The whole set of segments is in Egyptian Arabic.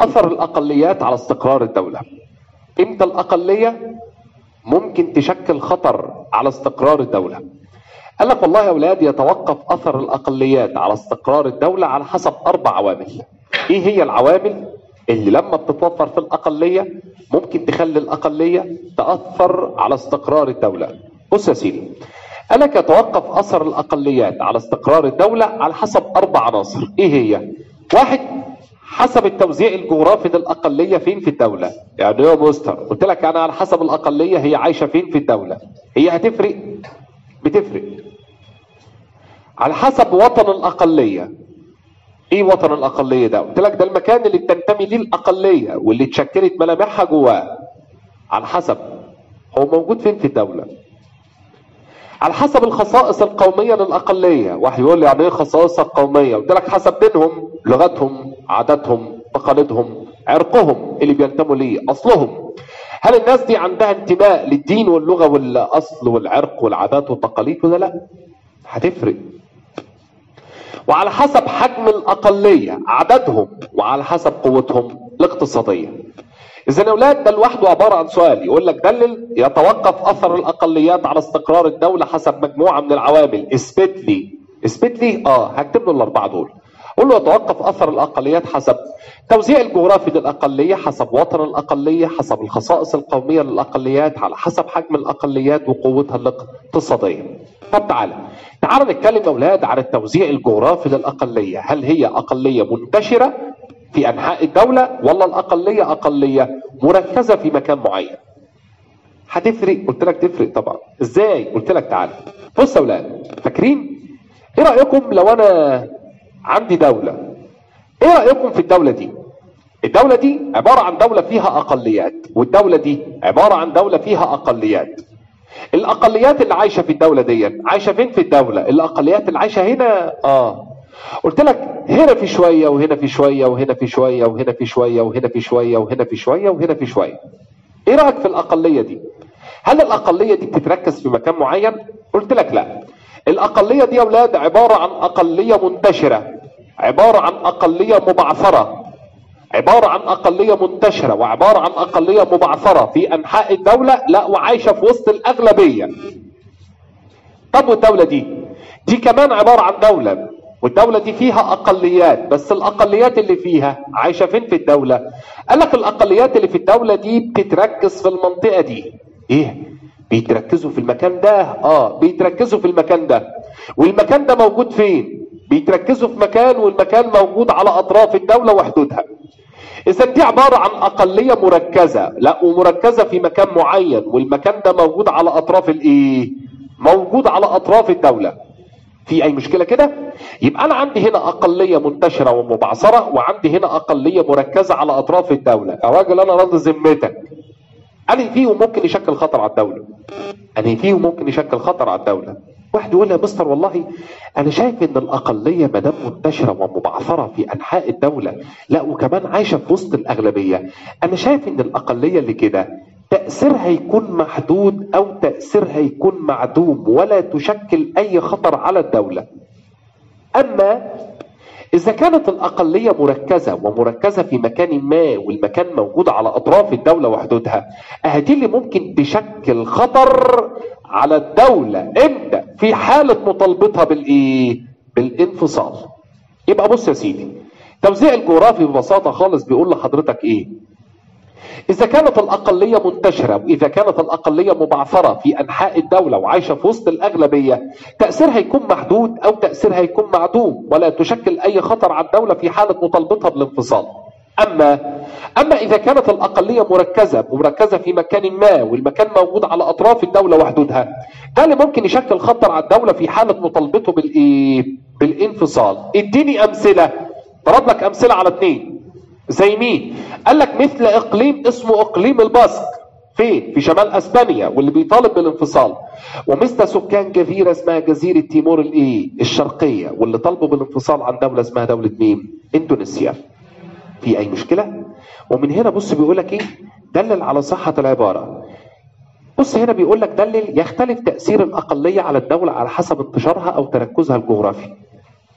اثر الاقليات على استقرار الدوله امتى الاقليه ممكن تشكل خطر على استقرار الدوله قال لك والله يا اولاد يتوقف اثر الاقليات على استقرار الدوله على حسب اربع عوامل ايه هي العوامل اللي لما بتتوفر في الاقليه ممكن تخلي الاقليه تاثر على استقرار الدوله بص يا سيدي قال لك يتوقف اثر الاقليات على استقرار الدوله على حسب اربع عناصر ايه هي واحد حسب التوزيع الجغرافي للاقليه فين في الدوله يعني ايه يا مستر قلت لك انا على حسب الاقليه هي عايشه فين في الدوله هي هتفرق بتفرق على حسب وطن الاقليه ايه وطن الاقليه ده قلت لك ده المكان اللي بتنتمي ليه الاقليه واللي اتشكلت ملامحها جواه على حسب هو موجود فين في الدوله على حسب الخصائص القومية للأقلية واحد يقول لي يعني ايه خصائص القومية قلت لك حسب دينهم لغتهم عاداتهم تقاليدهم عرقهم اللي بينتموا ليه أصلهم هل الناس دي عندها انتماء للدين واللغة والأصل والعرق والعادات والتقاليد ولا لا هتفرق وعلى حسب حجم الأقلية عددهم وعلى حسب قوتهم الاقتصادية إذا يا أولاد ده لوحده عبارة عن سؤال يقول لك دلل يتوقف أثر الأقليات على استقرار الدولة حسب مجموعة من العوامل اثبت لي اثبت لي اه هكتب له الأربعة دول قول له يتوقف أثر الأقليات حسب توزيع الجغرافي للأقلية حسب وطن الأقلية حسب الخصائص القومية للأقليات على حسب حجم الأقليات وقوتها الاقتصادية طب تعالى تعالى نتكلم يا أولاد عن التوزيع الجغرافي للأقلية هل هي أقلية منتشرة في انحاء الدوله ولا الاقليه اقليه مركزه في مكان معين هتفرق قلت لك تفرق طبعا ازاي قلت لك تعالى بص يا اولاد فاكرين ايه رايكم لو انا عندي دوله ايه رايكم في الدوله دي الدولة دي عبارة عن دولة فيها أقليات والدولة دي عبارة عن دولة فيها أقليات الأقليات اللي عايشة في الدولة دي عايشة فين في الدولة الأقليات اللي عايشة هنا آه قلت لك هنا في شوية وهنا في شوية وهنا في شوية وهنا في شوية وهنا في شوية وهنا في شوية وهنا في شوية ايه رأيك في الأقلية دي هل الأقلية دي بتتركز في مكان معين قلت لك لا الأقلية دي يا أولاد عبارة عن أقلية منتشرة عبارة عن أقلية مبعثرة عبارة عن أقلية منتشرة وعبارة عن أقلية مبعثرة في أنحاء الدولة لا وعايشة في وسط الأغلبية طب والدولة دي دي كمان عبارة عن دولة والدولة دي فيها أقليات بس الأقليات اللي فيها عايشة فين في الدولة قال لك الأقليات اللي في الدولة دي بتتركز في المنطقة دي إيه بيتركزوا في المكان ده اه بيتركزوا في المكان ده والمكان ده موجود فين بيتركزوا في مكان والمكان موجود على أطراف الدولة وحدودها إذا دي عبارة عن أقلية مركزة لا ومركزة في مكان معين والمكان ده موجود على أطراف الإيه موجود على أطراف الدولة في اي مشكله كده يبقى انا عندي هنا اقليه منتشره ومبعثره وعندي هنا اقليه مركزه على اطراف الدوله يا راجل انا راضي ذمتك انهي فيهم ممكن يشكل خطر على الدوله انهي فيهم ممكن يشكل خطر على الدوله واحد يقول لي يا مستر والله انا شايف ان الاقليه ما دام منتشره ومبعثره في انحاء الدوله لا وكمان عايشه في وسط الاغلبيه انا شايف ان الاقليه اللي كده تأثيرها يكون محدود أو تأثيرها يكون معدوم ولا تشكل أي خطر على الدولة أما إذا كانت الأقلية مركزة ومركزة في مكان ما والمكان موجود على أطراف الدولة وحدودها أهدي اللي ممكن تشكل خطر على الدولة إمتى في حالة مطالبتها بالإيه بالانفصال يبقى بص يا سيدي توزيع الجغرافي ببساطة خالص بيقول لحضرتك إيه إذا كانت الأقلية منتشرة وإذا كانت الأقلية مبعثرة في أنحاء الدولة وعايشة في وسط الأغلبية تأثيرها يكون محدود أو تأثيرها يكون معدوم ولا تشكل أي خطر على الدولة في حالة مطالبتها بالانفصال أما أما إذا كانت الأقلية مركزة مركزة في مكان ما والمكان موجود على أطراف الدولة وحدودها ده اللي ممكن يشكل خطر على الدولة في حالة مطالبته بالإيه؟ بالانفصال اديني أمثلة ضرب لك أمثلة على اثنين زي مين؟ قال لك مثل اقليم اسمه اقليم الباسك فين؟ في شمال اسبانيا واللي بيطالب بالانفصال ومثل سكان جزيره اسمها جزيره تيمور الايه؟ الشرقيه واللي طالبوا بالانفصال عن دوله اسمها دوله مين؟ اندونيسيا. في اي مشكله؟ ومن هنا بص بيقول لك ايه؟ دلل على صحه العباره. بص هنا بيقول لك دلل يختلف تاثير الاقليه على الدوله على حسب انتشارها او تركزها الجغرافي.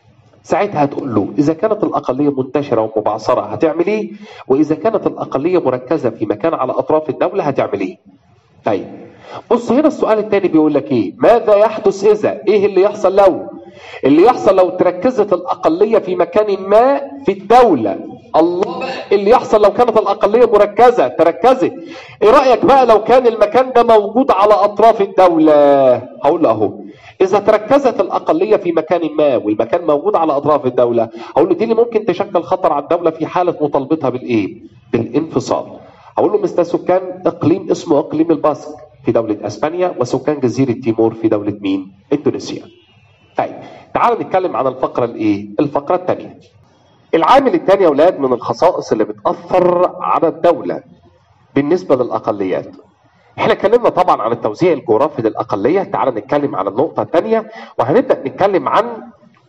ساعتها هتقول له اذا كانت الاقليه منتشره ومبعثره هتعمل ايه واذا كانت الاقليه مركزه في مكان على اطراف الدوله هتعمل ايه طيب بص هنا السؤال الثاني بيقول لك ايه ماذا يحدث اذا ايه اللي يحصل لو اللي يحصل لو تركزت الاقليه في مكان ما في الدوله الله بقى اللي يحصل لو كانت الاقليه مركزه تركزت ايه رايك بقى لو كان المكان ده موجود على اطراف الدوله هقول له اهو اذا تركزت الاقليه في مكان ما والمكان موجود على اطراف الدوله هقول له دي اللي ممكن تشكل خطر على الدوله في حاله مطالبتها بالايه بالانفصال هقول له مثل سكان اقليم اسمه اقليم الباسك في دوله اسبانيا وسكان جزيره تيمور في دوله مين اندونيسيا طيب تعالوا نتكلم عن الفقره الايه الفقره الثانيه العامل الثاني يا اولاد من الخصائص اللي بتاثر على الدوله بالنسبه للاقليات احنا اتكلمنا طبعا عن التوزيع الجغرافي للاقليه تعال نتكلم عن النقطه الثانيه وهنبدا نتكلم عن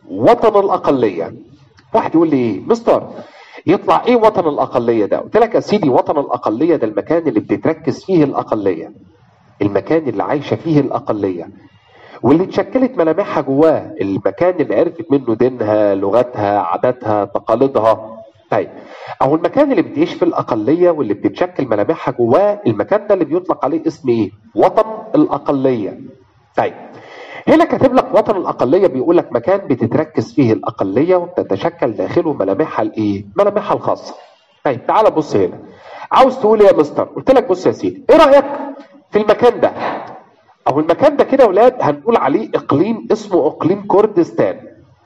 وطن الاقليه واحد يقول لي ايه مستر يطلع ايه وطن الاقليه ده قلت لك يا سيدي وطن الاقليه ده المكان اللي بتتركز فيه الاقليه المكان اللي عايشه فيه الاقليه واللي اتشكلت ملامحها جواه المكان اللي عرفت منه دينها لغتها عاداتها تقاليدها طيب او المكان اللي بتعيش في الاقليه واللي بتتشكل ملامحها جواه المكان ده اللي بيطلق عليه اسم ايه وطن الاقليه طيب هنا كاتب لك وطن الاقليه بيقول لك مكان بتتركز فيه الاقليه وبتتشكل داخله ملامحها الايه ملامحها الخاصه طيب تعال بص هنا عاوز تقول إيه يا مستر قلت لك بص يا سيدي ايه رايك في المكان ده او المكان ده كده يا اولاد هنقول عليه اقليم اسمه اقليم كردستان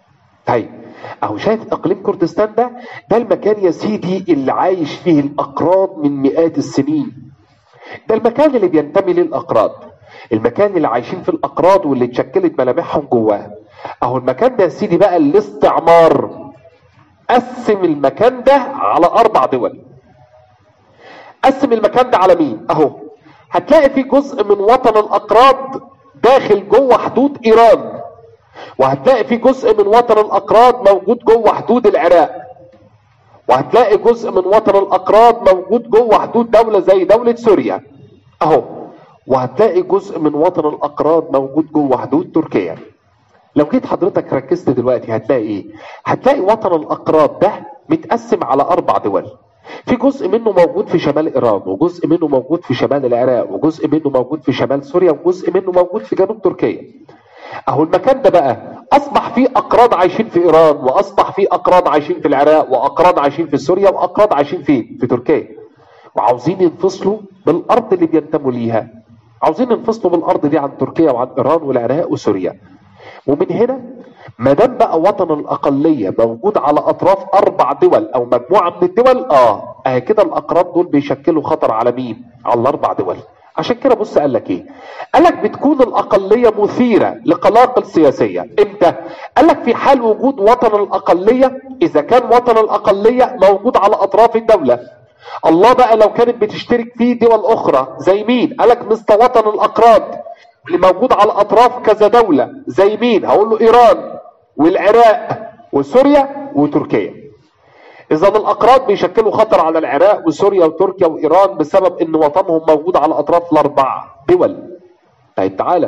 طيب اهو شايف اقليم كردستان ده ده المكان يا سيدي اللي عايش فيه الاقراض من مئات السنين ده المكان اللي بينتمي للاقراض المكان اللي عايشين في الاقراض واللي اتشكلت ملامحهم جواه اهو المكان ده يا سيدي بقى الاستعمار قسم المكان ده على اربع دول قسم المكان ده على مين اهو هتلاقي في جزء من وطن الاقراض داخل جوه حدود ايران وهتلاقي في جزء من وطن الاقراض موجود جوه حدود العراق وهتلاقي جزء من وطن الاقراض موجود جوه حدود دوله زي دوله سوريا اهو وهتلاقي جزء من وطن الاقراض موجود جوه حدود تركيا لو جيت حضرتك ركزت دلوقتي هتلاقي ايه هتلاقي وطن الاقراض ده متقسم على اربع دول في جزء منه موجود في شمال ايران وجزء منه موجود في شمال العراق وجزء منه موجود في شمال سوريا وجزء منه موجود في جنوب تركيا اهو المكان ده بقى اصبح فيه اقراض عايشين في ايران واصبح فيه اقراض عايشين في العراق واقراض عايشين في سوريا واقراض عايشين فين في تركيا وعاوزين ينفصلوا بالارض اللي بينتموا ليها عاوزين ينفصلوا بالارض دي عن تركيا وعن ايران والعراق وسوريا ومن هنا ما دام بقى وطن الاقليه موجود على اطراف اربع دول او مجموعه من الدول اه اه كده الاقراض دول بيشكلوا خطر على مين؟ على الاربع دول عشان كده بص قال لك ايه؟ قال لك بتكون الاقليه مثيره لقلاقل سياسيه، امتى؟ قال لك في حال وجود وطن الاقليه اذا كان وطن الاقليه موجود على اطراف الدوله. الله بقى لو كانت بتشترك فيه دول اخرى زي مين؟ قال لك مثل وطن الاقراض اللي موجود على اطراف كذا دوله زي مين؟ هقول له ايران والعراق وسوريا وتركيا. اذا الاقراض بيشكلوا خطر على العراق وسوريا وتركيا وايران بسبب ان وطنهم موجود على اطراف الاربع دول طيب تعالى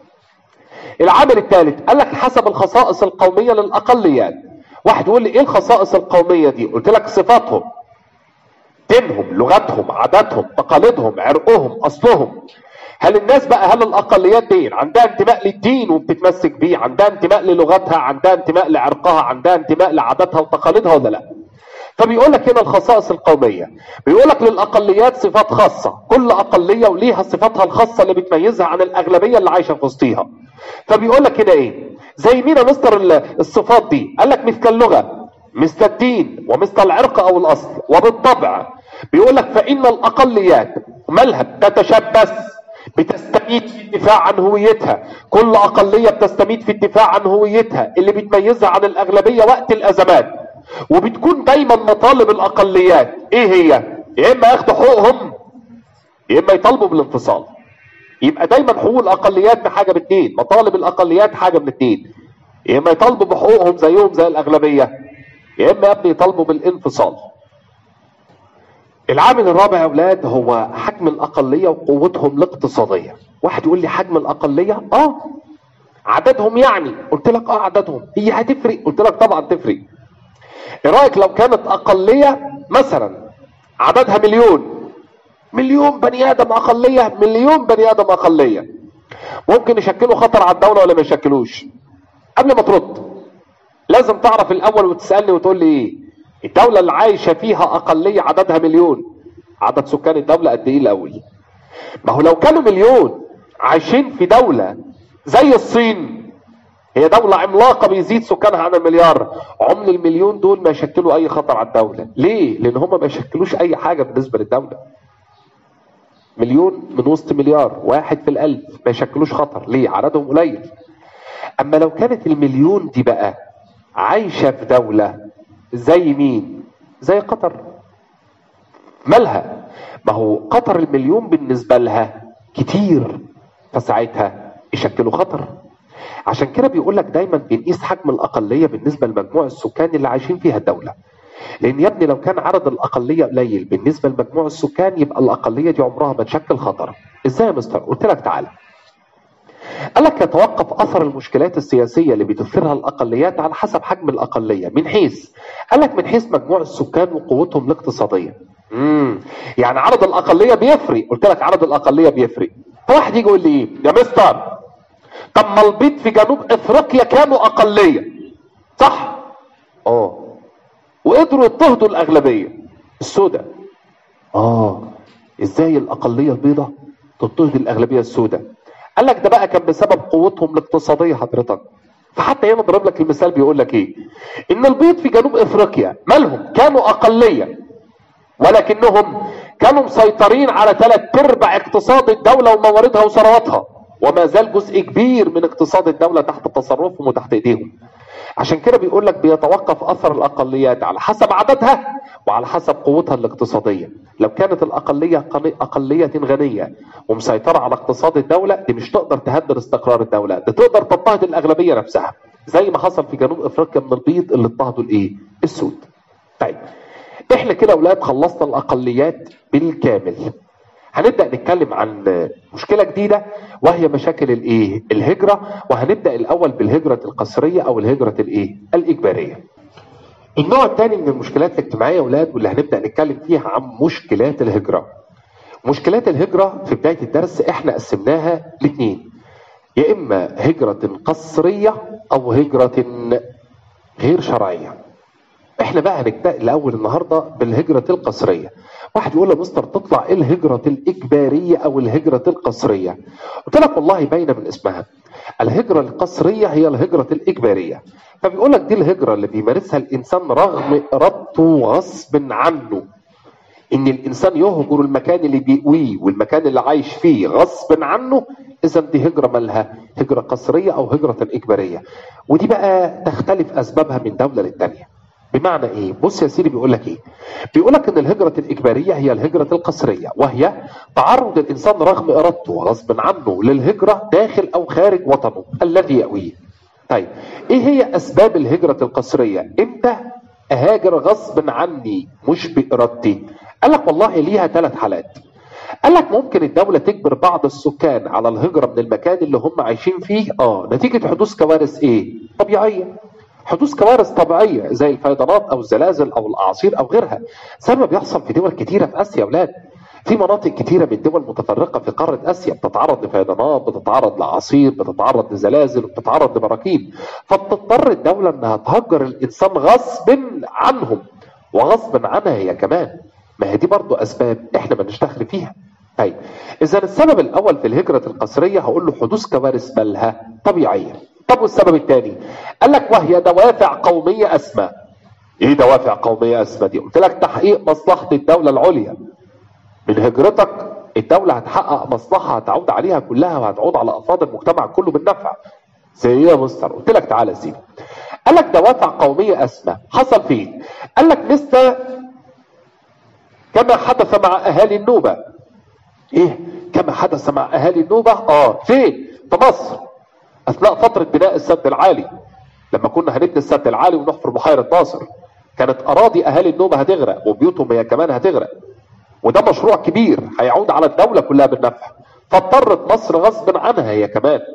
العامل الثالث قال لك حسب الخصائص القوميه للاقليات واحد يقول لي ايه الخصائص القوميه دي قلت لك صفاتهم دينهم لغتهم عاداتهم تقاليدهم عرقهم اصلهم هل الناس بقى هل الاقليات دي عندها انتماء للدين وبتتمسك بيه عندها انتماء للغتها عندها انتماء لعرقها عندها انتماء لعاداتها وتقاليدها ولا لا فبيقول لك هنا الخصائص القوميه بيقول لك للاقليات صفات خاصه كل اقليه وليها صفاتها الخاصه اللي بتميزها عن الاغلبيه اللي عايشه في وسطيها فبيقول لك هنا ايه زي مين يا مستر الصفات دي قال لك مثل اللغه مثل الدين ومثل العرق او الاصل وبالطبع بيقول لك فان الاقليات مالها تتشبث بتستميت في الدفاع عن هويتها كل اقليه بتستميت في الدفاع عن هويتها اللي بتميزها عن الاغلبيه وقت الازمات وبتكون دايما مطالب الاقليات ايه هي يا اما ياخدوا حقوقهم يا اما يطالبوا بالانفصال يبقى دايما حقوق الاقليات بحاجه باثنين مطالب الاقليات حاجه من اثنين يا اما يطالبوا بحقوقهم زيهم زي الاغلبيه يا اما يا ابني يطالبوا بالانفصال العامل الرابع يا اولاد هو حجم الاقليه وقوتهم الاقتصاديه واحد يقول لي حجم الاقليه اه عددهم يعني قلت لك اه عددهم هي هتفرق قلت لك طبعا تفرق ايه رايك لو كانت اقليه مثلا عددها مليون مليون بني ادم اقليه مليون بني ادم اقليه ممكن يشكلوا خطر على الدوله ولا ما يشكلوش قبل ما ترد لازم تعرف الاول وتسالني وتقول لي ايه الدوله اللي عايشه فيها اقليه عددها مليون عدد سكان الدوله قد ايه الاول ما هو لو كانوا مليون عايشين في دوله زي الصين هي دولة عملاقة بيزيد سكانها عن المليار عمل المليون دول ما يشكلوا أي خطر على الدولة ليه؟ لأن هم ما يشكلوش أي حاجة بالنسبة للدولة مليون من وسط مليار واحد في الألف ما يشكلوش خطر ليه؟ عددهم قليل أما لو كانت المليون دي بقى عايشة في دولة زي مين؟ زي قطر مالها؟ ما هو قطر المليون بالنسبة لها كتير فساعتها يشكلوا خطر عشان كده بيقول لك دايما بنقيس حجم الاقليه بالنسبه لمجموع السكان اللي عايشين فيها الدوله لان يا ابني لو كان عدد الاقليه قليل بالنسبه لمجموع السكان يبقى الاقليه دي عمرها ما تشكل خطر ازاي يا مستر قلت لك تعالى قال لك يتوقف اثر المشكلات السياسيه اللي بتثيرها الاقليات على حسب حجم الاقليه من حيث قال لك من حيث مجموع السكان وقوتهم الاقتصاديه امم يعني عدد الاقليه بيفرق قلت لك عدد الاقليه بيفرق فواحد يجي يقول لي ايه يا مستر طب ما البيض في جنوب افريقيا كانوا اقليه صح اه وقدروا يضطهدوا الاغلبيه السوداء اه ازاي الاقليه البيضاء تضطهد الاغلبيه السوداء قال لك ده بقى كان بسبب قوتهم الاقتصاديه حضرتك فحتى هنا ضرب لك المثال بيقول لك ايه ان البيض في جنوب افريقيا مالهم كانوا اقليه ولكنهم كانوا مسيطرين على ثلاث ارباع اقتصاد الدوله ومواردها وثرواتها وما زال جزء كبير من اقتصاد الدوله تحت تصرفهم وتحت ايديهم عشان كده بيقول لك بيتوقف اثر الاقليات على حسب عددها وعلى حسب قوتها الاقتصاديه لو كانت الاقليه اقليه غنيه ومسيطره على اقتصاد الدوله دي مش تقدر تهدد استقرار الدوله دي تقدر تضطهد الاغلبيه نفسها زي ما حصل في جنوب افريقيا من البيض اللي اضطهدوا الايه السود طيب احنا كده اولاد خلصنا الاقليات بالكامل هنبدا نتكلم عن مشكله جديده وهي مشاكل الايه الهجره وهنبدا الاول بالهجره القسريه او الهجره الايه الاجباريه النوع الثاني من المشكلات الاجتماعيه يا اولاد واللي هنبدا نتكلم فيها عن مشكلات الهجره مشكلات الهجره في بدايه الدرس احنا قسمناها لاثنين يا اما هجره قسريه او هجره غير شرعيه احنا بقى هنبدا الاول النهارده بالهجره القسريه واحد يقول لي مستر تطلع ايه الهجره الاجباريه او الهجره القسريه قلت لك والله باينه من اسمها الهجره القسريه هي الهجره الاجباريه فبيقول لك دي الهجره اللي بيمارسها الانسان رغم ارادته غصب عنه ان الانسان يهجر المكان اللي بيقويه والمكان اللي عايش فيه غصب عنه اذا دي هجره مالها هجره قسريه او هجره اجباريه ودي بقى تختلف اسبابها من دوله للتانيه بمعنى ايه؟ بص يا سيدي بيقول لك ايه؟ بيقول لك ان الهجره الاجباريه هي الهجره القسريه وهي تعرض الانسان رغم ارادته غصب عنه للهجره داخل او خارج وطنه الذي يأويه. طيب ايه هي اسباب الهجره القسريه؟ امتى اهاجر غصب عني مش بارادتي؟ قال لك والله ليها ثلاث حالات. قال لك ممكن الدوله تجبر بعض السكان على الهجره من المكان اللي هم عايشين فيه اه نتيجه حدوث كوارث ايه؟ طبيعيه. حدوث كوارث طبيعيه زي الفيضانات او الزلازل او الاعاصير او غيرها زي ما بيحصل في دول كتيره في اسيا يا اولاد في مناطق كتيرة من الدول متفرقة في قارة آسيا بتتعرض لفيضانات بتتعرض لأعاصير بتتعرض لزلازل بتتعرض لبراكين فبتضطر الدولة إنها تهجر الإنسان غصب عنهم وغصب عنها هي كمان ما هي دي برضو أسباب إحنا ما نشتغل فيها طيب إذا السبب الأول في الهجرة القسرية هقول له حدوث كوارث مالها طبيعية طب والسبب الثاني قال لك وهي دوافع قومية أسمى ايه دوافع قومية أسمى دي قلت لك تحقيق مصلحة الدولة العليا من هجرتك الدولة هتحقق مصلحة هتعود عليها كلها وهتعود على أفراد المجتمع كله بالنفع زي ايه يا مستر قلت لك تعالى يا سيدي قال لك دوافع قومية أسمى حصل فين قال لك مثل كما حدث مع أهالي النوبة ايه كما حدث مع أهالي النوبة اه فين في مصر اثناء فتره بناء السد العالي لما كنا هنبني السد العالي ونحفر بحيره ناصر كانت اراضي اهالي النوبه هتغرق وبيوتهم هي كمان هتغرق وده مشروع كبير هيعود على الدوله كلها بالنفع فاضطرت مصر غصب عنها هي كمان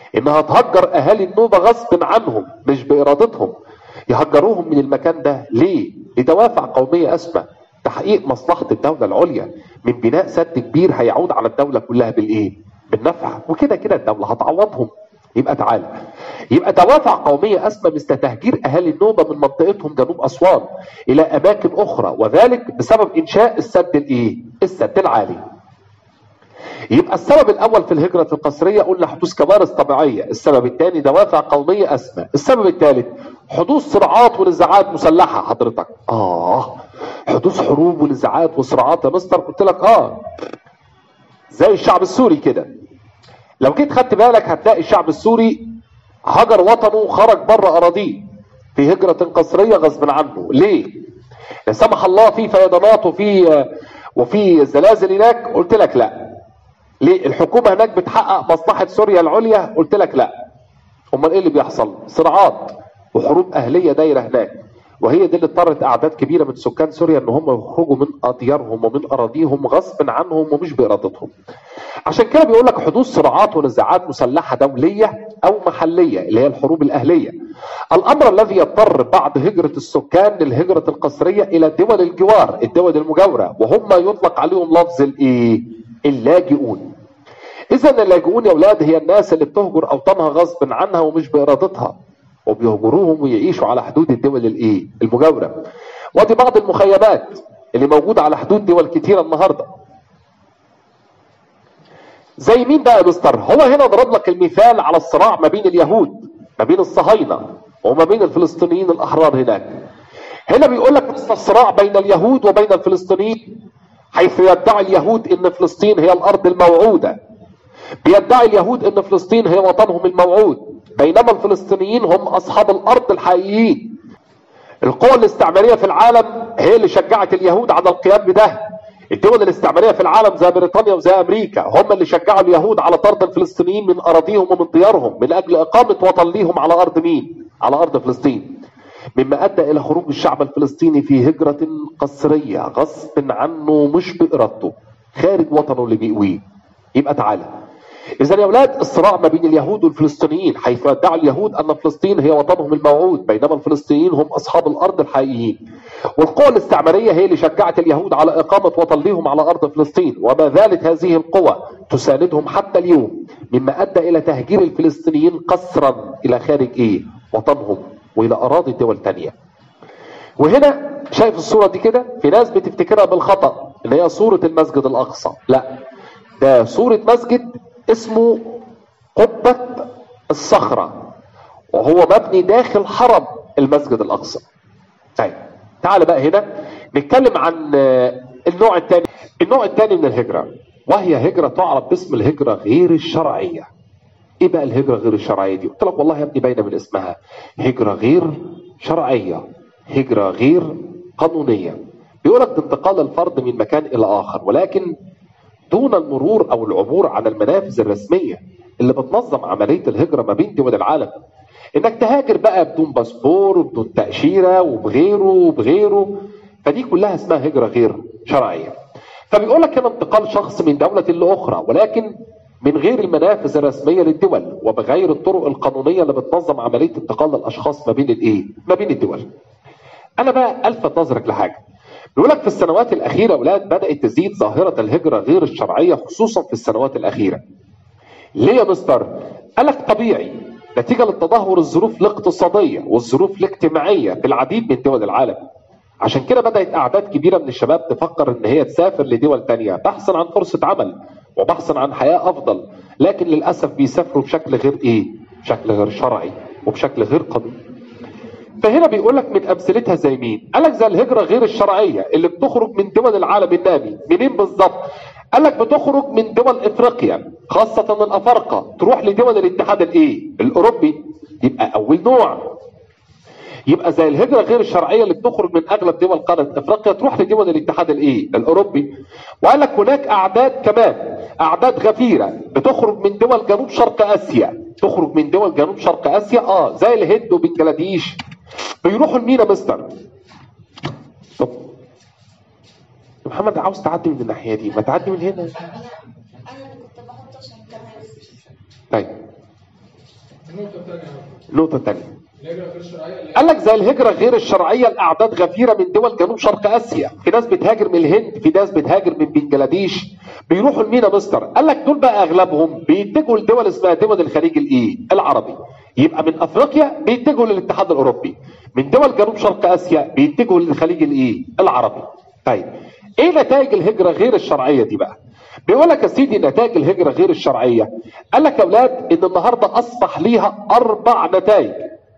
انها تهجر اهالي النوبة غصب عنهم مش بارادتهم يهجروهم من المكان ده ليه لدوافع قومية اسمى تحقيق مصلحة الدولة العليا من بناء سد كبير هيعود على الدولة كلها بالايه بالنفع وكده كده الدولة هتعوضهم يبقى تعالى يبقى دوافع قومية أسمى مثل تهجير أهالي النوبة من منطقتهم جنوب أسوان إلى أماكن أخرى وذلك بسبب إنشاء السد الإيه؟ السد العالي. يبقى السبب الأول في الهجرة القسرية قلنا حدوث كوارث طبيعية، السبب الثاني دوافع قومية أسمى، السبب الثالث حدوث صراعات ونزاعات مسلحة حضرتك. آه حدوث حروب ونزاعات وصراعات يا مستر قلت لك آه زي الشعب السوري كده لو جيت خدت بالك هتلاقي الشعب السوري هجر وطنه خرج بره اراضيه في هجرة قسرية غصب عنه ليه لا سمح الله في فيضانات وفي وفي زلازل هناك قلت لك لا ليه الحكومة هناك بتحقق مصلحة سوريا العليا قلت لك لا امال ايه اللي بيحصل صراعات وحروب اهلية دايرة هناك وهي دي اللي اضطرت اعداد كبيره من سكان سوريا ان هم يخرجوا من ديارهم ومن اراضيهم غصب عنهم ومش بارادتهم. عشان كده بيقول لك حدوث صراعات ونزاعات مسلحه دوليه او محليه اللي هي الحروب الاهليه. الامر الذي يضطر بعد هجره السكان للهجره القسريه الى دول الجوار، الدول المجاوره وهم يطلق عليهم لفظ الايه؟ اللاجئون. اذا اللاجئون يا اولاد هي الناس اللي بتهجر اوطانها غصب عنها ومش بارادتها. وبيهجروهم ويعيشوا على حدود الدول الايه؟ المجاوره. ودي بعض المخيمات اللي موجوده على حدود دول كتيره النهارده. زي مين بقى يا مستر؟ هو هنا ضرب لك المثال على الصراع ما بين اليهود ما بين الصهاينه وما بين الفلسطينيين الاحرار هناك. هنا بيقول لك مثل الصراع بين اليهود وبين الفلسطينيين حيث يدعي اليهود ان فلسطين هي الارض الموعوده. بيدعي اليهود ان فلسطين هي وطنهم الموعود بينما الفلسطينيين هم اصحاب الارض الحقيقيين. القوى الاستعماريه في العالم هي اللي شجعت اليهود على القيام بده. الدول الاستعماريه في العالم زي بريطانيا وزي امريكا هم اللي شجعوا اليهود على طرد الفلسطينيين من اراضيهم ومن ديارهم من اجل اقامه وطن ليهم على ارض مين؟ على ارض فلسطين. مما ادى الى خروج الشعب الفلسطيني في هجره قسريه غصب عنه مش بارادته خارج وطنه اللي بيقويه. يبقى تعالى إذا يا أولاد الصراع ما بين اليهود والفلسطينيين حيث يدعي اليهود أن فلسطين هي وطنهم الموعود بينما الفلسطينيين هم أصحاب الأرض الحقيقيين. والقوى الاستعمارية هي اللي شجعت اليهود على إقامة وطن ليهم على أرض فلسطين وما زالت هذه القوى تساندهم حتى اليوم مما أدى إلى تهجير الفلسطينيين قسرا إلى خارج إيه؟ وطنهم وإلى أراضي دول تانية. وهنا شايف الصورة دي كده في ناس بتفتكرها بالخطأ إن هي صورة المسجد الأقصى لا ده صورة مسجد اسمه قبة الصخرة وهو مبني داخل حرم المسجد الأقصى طيب تعال بقى هنا نتكلم عن النوع الثاني النوع الثاني من الهجرة وهي هجرة تعرف باسم الهجرة غير الشرعية ايه بقى الهجرة غير الشرعية دي قلت لك والله يا ابني باينة من اسمها هجرة غير شرعية هجرة غير قانونية بيقول لك انتقال الفرد من مكان إلى آخر ولكن دون المرور او العبور على المنافذ الرسميه اللي بتنظم عمليه الهجره ما بين دول العالم انك تهاجر بقى بدون باسبور وبدون تاشيره وبغيره وبغيره فدي كلها اسمها هجره غير شرعيه فبيقول لك هنا انتقال شخص من دوله لاخرى ولكن من غير المنافذ الرسميه للدول وبغير الطرق القانونيه اللي بتنظم عمليه انتقال الاشخاص ما بين الايه؟ ما بين الدول. انا بقى الفت نظرك لحاجه. بيقول لك في السنوات الأخيرة أولاد بدأت تزيد ظاهرة الهجرة غير الشرعية خصوصا في السنوات الأخيرة. ليه يا مستر؟ قال لك طبيعي نتيجة للتدهور الظروف الاقتصادية والظروف الاجتماعية في العديد من دول العالم. عشان كده بدأت أعداد كبيرة من الشباب تفكر إن هي تسافر لدول تانية بحثا عن فرصة عمل وبحثا عن حياة أفضل، لكن للأسف بيسافروا بشكل غير إيه؟ بشكل غير شرعي وبشكل غير قانوني. فهنا بيقول لك من امثلتها زي مين؟ قال لك زي الهجره غير الشرعيه اللي بتخرج من دول العالم النامي، منين بالظبط؟ قال لك بتخرج من دول افريقيا خاصه الافارقه تروح لدول الاتحاد الايه؟ الاوروبي يبقى اول نوع. يبقى زي الهجره غير الشرعيه اللي بتخرج من اغلب دول قاره افريقيا تروح لدول الاتحاد الايه؟ الاوروبي. وقال لك هناك اعداد كمان اعداد غفيره بتخرج من دول جنوب شرق اسيا تخرج من دول جنوب شرق اسيا اه زي الهند وبنجلاديش بيروحوا لمين يا مستر؟ طب محمد عاوز تعدي من الناحيه دي ما تعدي من هنا انا اللي كنت بحط عشان كمان طيب النقطه الثانيه قال لك زي الهجرة غير الشرعية الأعداد غفيرة من دول جنوب شرق آسيا في ناس بتهاجر من الهند في ناس بتهاجر من بنجلاديش بيروحوا لمينا مصر قال لك دول بقى أغلبهم بيتجهوا لدول اسمها دول الخليج الإيه العربي يبقى من أفريقيا بيتجهوا للاتحاد الأوروبي من دول جنوب شرق آسيا بيتجهوا للخليج الإيه العربي طيب إيه نتائج الهجرة غير الشرعية دي بقى بيقول لك يا سيدي نتائج الهجرة غير الشرعية قال لك يا أولاد إن النهاردة أصبح ليها أربع نتائج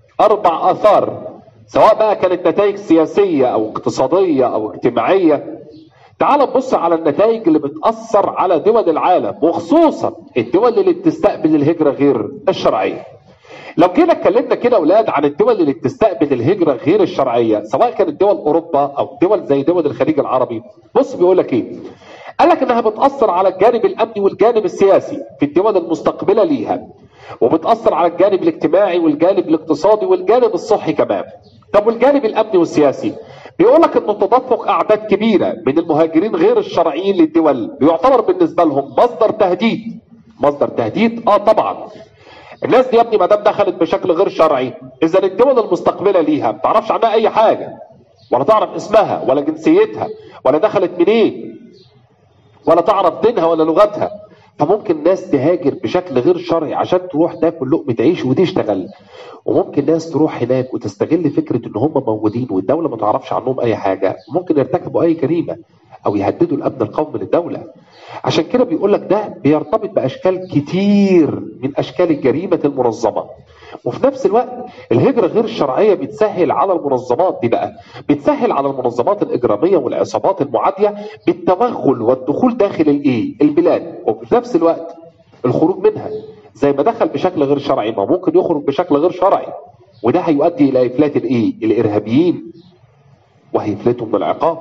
أربع آثار سواء بقى كانت نتائج سياسية أو اقتصادية أو اجتماعية تعال نبص على النتائج اللي بتأثر على دول العالم وخصوصا الدول اللي بتستقبل الهجرة غير الشرعية لو جينا اتكلمنا كده اولاد عن الدول اللي بتستقبل الهجره غير الشرعيه سواء كانت دول اوروبا او دول زي دول الخليج العربي بص بيقول لك ايه قال لك انها بتاثر على الجانب الامني والجانب السياسي في الدول المستقبله ليها وبتاثر على الجانب الاجتماعي والجانب الاقتصادي والجانب الصحي كمان طب والجانب الامني والسياسي بيقول لك انه تدفق اعداد كبيره من المهاجرين غير الشرعيين للدول بيعتبر بالنسبه لهم مصدر تهديد مصدر تهديد اه طبعا الناس دي يا ابني ما دام دخلت بشكل غير شرعي اذا الدول المستقبله ليها ما تعرفش عنها اي حاجه ولا تعرف اسمها ولا جنسيتها ولا دخلت منين ولا تعرف دينها ولا لغتها فممكن ناس تهاجر بشكل غير شرعي عشان تروح تاكل لقمه عيش وتشتغل وممكن ناس تروح هناك وتستغل فكره ان هم موجودين والدوله ما تعرفش عنهم اي حاجه ممكن يرتكبوا اي جريمه او يهددوا الامن القومي للدوله عشان كده بيقول لك ده بيرتبط باشكال كتير من اشكال الجريمه المنظمه وفي نفس الوقت الهجرة غير الشرعية بتسهل على المنظمات دي بقى بتسهل على المنظمات الإجرامية والعصابات المعادية بالتوغل والدخول داخل الإيه البلاد وفي نفس الوقت الخروج منها زي ما دخل بشكل غير شرعي ما ممكن يخرج بشكل غير شرعي وده هيؤدي إلى إفلات الإيه الإرهابيين وهيفلتهم من العقاب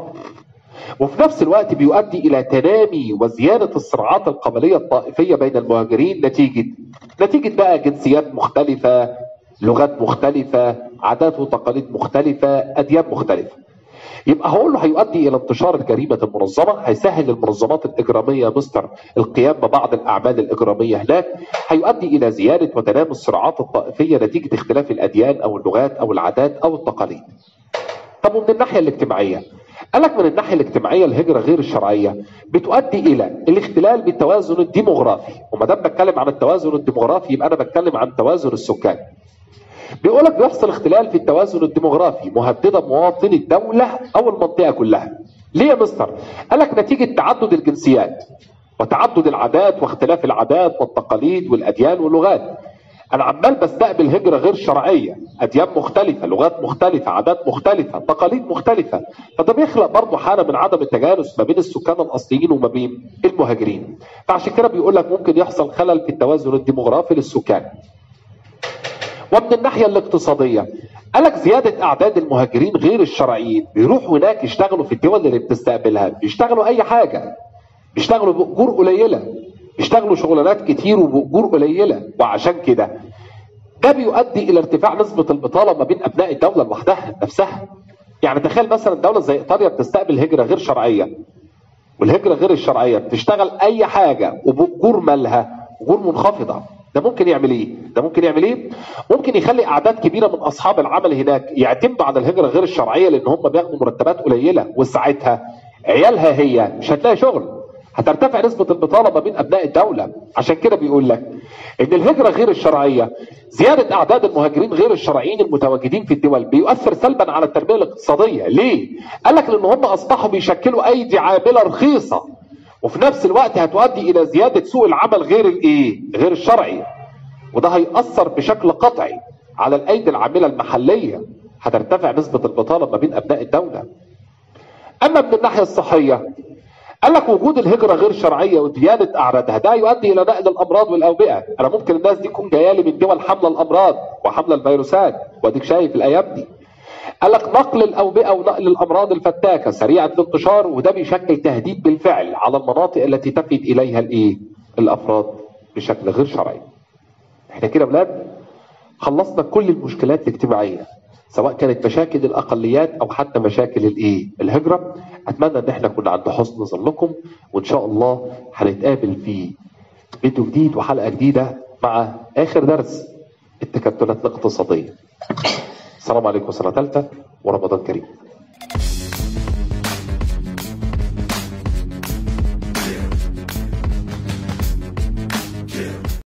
وفي نفس الوقت بيؤدي إلى تنامي وزيادة الصراعات القبلية الطائفية بين المهاجرين نتيجة نتيجة بقى جنسيات مختلفة لغات مختلفة عادات وتقاليد مختلفة أديان مختلفة يبقى هقول له هيؤدي الى انتشار الجريمه المنظمه هيسهل المنظمات الاجراميه مستر القيام ببعض الاعمال الاجراميه هناك هيؤدي الى زياده وتنامي الصراعات الطائفيه نتيجه اختلاف الاديان او اللغات او العادات او التقاليد طب ومن الناحيه الاجتماعيه قال لك من الناحيه الاجتماعيه الهجره غير الشرعيه بتؤدي الى الاختلال بالتوازن الديموغرافي وما دام بتكلم عن التوازن الديموغرافي يبقى انا بتكلم عن توازن السكان بيقول لك بيحصل اختلال في التوازن الديموغرافي مهدده مواطني الدوله او المنطقه كلها ليه يا مستر قال لك نتيجه تعدد الجنسيات وتعدد العادات واختلاف العادات والتقاليد والاديان واللغات انا عمال بستقبل هجرة غير شرعية اديان مختلفة لغات مختلفة عادات مختلفة تقاليد مختلفة فده بيخلق برضه حالة من عدم التجانس ما بين السكان الاصليين وما بين المهاجرين فعشان كده بيقول لك ممكن يحصل خلل في التوازن الديموغرافي للسكان ومن الناحية الاقتصادية قال لك زيادة أعداد المهاجرين غير الشرعيين بيروحوا هناك يشتغلوا في الدول اللي بتستقبلها بيشتغلوا أي حاجة بيشتغلوا بأجور قليلة بيشتغلوا شغلانات كتير وبأجور قليلة وعشان كده ده بيؤدي إلى ارتفاع نسبة البطالة ما بين أبناء الدولة لوحدها نفسها يعني تخيل مثلا دولة زي إيطاليا بتستقبل هجرة غير شرعية والهجرة غير الشرعية بتشتغل أي حاجة وبأجور مالها أجور منخفضة ده ممكن يعمل ايه؟ ده ممكن يعمل ايه؟ ممكن يخلي اعداد كبيره من اصحاب العمل هناك يعتمدوا على الهجره غير الشرعيه لان هم بياخدوا مرتبات قليله وساعتها عيالها هي مش هتلاقي شغل هترتفع نسبة البطالة ما بين أبناء الدولة عشان كده بيقول لك إن الهجرة غير الشرعية زيادة أعداد المهاجرين غير الشرعيين المتواجدين في الدول بيؤثر سلبا على التربية الاقتصادية ليه؟ قال لك لأن هم أصبحوا بيشكلوا أيدي عاملة رخيصة وفي نفس الوقت هتؤدي إلى زيادة سوق العمل غير الإيه؟ غير الشرعي وده هيأثر بشكل قطعي على الأيدي العاملة المحلية هترتفع نسبة البطالة ما بين أبناء الدولة أما من الناحية الصحية قال لك وجود الهجره غير شرعيه وزياده اعدادها ده يؤدي الى نقل الامراض والاوبئه انا ممكن الناس دي تكون جايه لي من دول حامله الامراض وحامله الفيروسات واديك شايف الايام دي قال لك نقل الاوبئه ونقل الامراض الفتاكه سريعه الانتشار وده بيشكل تهديد بالفعل على المناطق التي تفد اليها الايه الافراد بشكل غير شرعي احنا كده بلاد خلصنا كل المشكلات الاجتماعيه سواء كانت مشاكل الاقليات او حتى مشاكل الايه الهجره اتمنى ان احنا كنا عند حسن ظنكم وان شاء الله هنتقابل في فيديو جديد وحلقه جديده مع اخر درس التكتلات الاقتصادية السلام عليكم سنة ثالثة ورمضان كريم